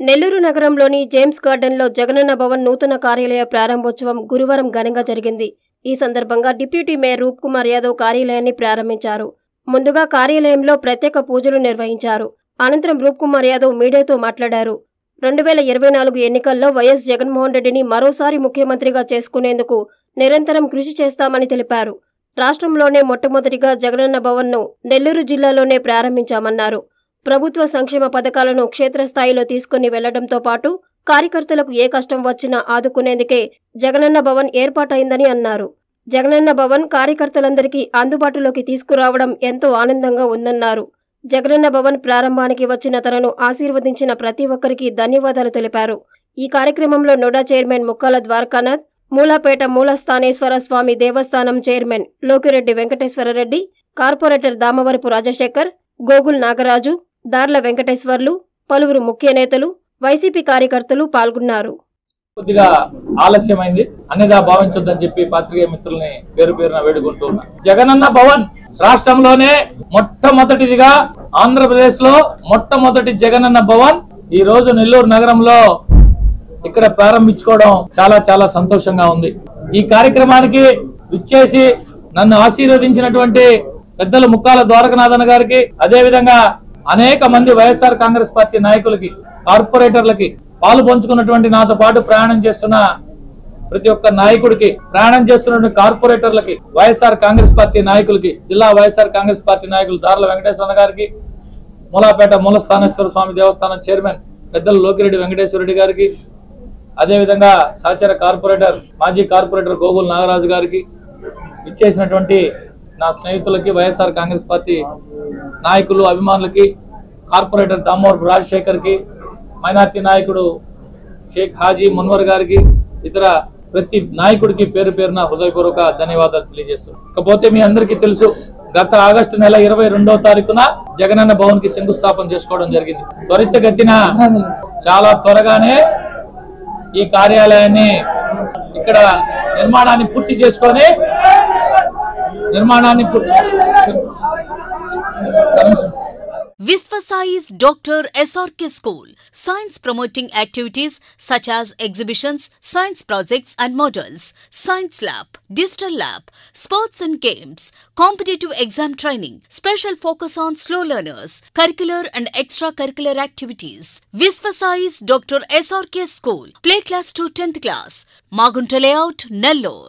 నెల్లూరు నగరంలోని జేమ్స్ గార్డెన్లో జగనన్న భవన్ నూతన కార్యాలయ ప్రారంభోత్సవం గురువారం ఘనంగా జరిగింది ఈ సందర్భంగా డిప్యూటీ మేయర్ రూప్ కుమార్ యాదవ్ కార్యాలయాన్ని ప్రారంభించారు ముందుగా కార్యాలయంలో ప్రత్యేక పూజలు నిర్వహించారు అనంతరం రూప్ కుమార్ యాదవ్ మీడియాతో మాట్లాడారు రెండు వేల ఇరవై నాలుగు ఎన్నికల్లో వైఎస్ జగన్మోహన్ రెడ్డిని మరోసారి ముఖ్యమంత్రిగా చేసుకునేందుకు నిరంతరం కృషి చేస్తామని తెలిపారు రాష్ట్రంలోనే మొట్టమొదటిగా జగనన్న భవన్ను నెల్లూరు జిల్లాలోనే ప్రారంభించామన్నారు ప్రభుత్వ సంక్షేమ పథకాలను క్షేత్రస్థాయిలో తీసుకుని వెళ్లడంతో పాటు కార్యకర్తలకు ఏ కష్టం వచ్చినా ఆదుకునేందుకే జగనన్న భవన్ ఏర్పాటైందని అన్నారు జగనన్న భవన్ కార్యకర్తలందరికీ అందుబాటులోకి తీసుకురావడం ఎంతో ఆనందంగా ఉందన్నారు జగనన్న భవన్ ప్రారంభానికి వచ్చిన తనను ఆశీర్వదించిన ప్రతి ఒక్కరికి ధన్యవాదాలు తెలిపారు ఈ కార్యక్రమంలో నోడా చైర్మన్ ముక్కాల ద్వారకానాథ్ మూలాపేట మూలస్థానేశ్వర స్వామి దేవస్థానం చైర్మన్ లోకిరెడ్డి వెంకటేశ్వరరెడ్డి కార్పొరేటర్ దామవరపు రాజశేఖర్ గోగుల్ నాగరాజు దార్ల వెంకటేశ్వర్లు పలువురు ముఖ్య నేతలు వైసీపీ కార్యకర్తలు పాల్గొన్నారు కొద్దిగా ఆలస్యమైంది అన్నిగా భావించొద్దని చెప్పి పాత్రికేయ మిత్రుల్ని పేరు పేరున వేడుకుంటూ ఉన్నా జగనన్న భవన్ రాష్ట్రంలోనే మొట్టమొదటిదిగా ఆంధ్రప్రదేశ్ లో మొట్టమొదటి జగనన్న భవన్ ఈ రోజు నెల్లూరు నగరంలో ఇక్కడ ప్రారంభించుకోవడం చాలా చాలా సంతోషంగా ఉంది ఈ కార్యక్రమానికి విచ్చేసి నన్ను ఆశీర్వదించినటువంటి పెద్దలు ముక్కాల ద్వారకనాథన్ గారికి అదే విధంగా అనేక మంది వైఎస్ఆర్ కాంగ్రెస్ పార్టీ నాయకులకి కార్పొరేటర్లకి పాలు పంచుకున్నటువంటి నాతో పాటు ప్రయాణం చేస్తున్న ప్రతి ఒక్క నాయకుడికి ప్రయాణం చేస్తున్నటువంటి కార్పొరేటర్లకి వైఎస్ఆర్ కాంగ్రెస్ పార్టీ నాయకులకి జిల్లా వైఎస్ఆర్ కాంగ్రెస్ పార్టీ నాయకులు దార్ల వెంకటేశ్వర గారికి మూలాపేట మూలస్థానేశ్వర స్వామి దేవస్థానం చైర్మన్ పెద్దలు లోకిరెడ్డి వెంకటేశ్వర రెడ్డి గారికి అదేవిధంగా సహచర కార్పొరేటర్ మాజీ కార్పొరేటర్ గోగుల్ నాగరాజు గారికి ఇచ్చేసినటువంటి నా స్నేహితులకి వైఎస్ఆర్ కాంగ్రెస్ పార్టీ నాయకులు అభిమానులకి కార్పొరేటర్ దామోర్ రాజశేఖర్ కి మైనార్టీ నాయకుడు షేక్ హాజీ మున్వర్ గారికి ఇతర ప్రతి నాయకుడికి పేరు పేరున హృదయపూర్వక ధన్యవాదాలు తెలియజేస్తున్నాను ఇకపోతే మీ అందరికీ తెలుసు గత ఆగస్టు నెల ఇరవై రెండవ తారీఖున జగనన్న భవన్ కి శంకుస్థాపన చేసుకోవడం జరిగింది త్వరితగతిన చాలా త్వరగానే ఈ కార్యాలయాన్ని ఇక్కడ నిర్మాణాన్ని పూర్తి చేసుకొని నిర్మాణాన్ని పూర్తి Visvasai's Dr. SRK School. Science promoting activities such as exhibitions, science projects and models, science lab, digital lab, sports and games, competitive exam training, special focus on slow learners, curricular and extracurricular activities. Visvasai's Dr. SRK School. Play class to 10th class. Magunta layout, Nellore.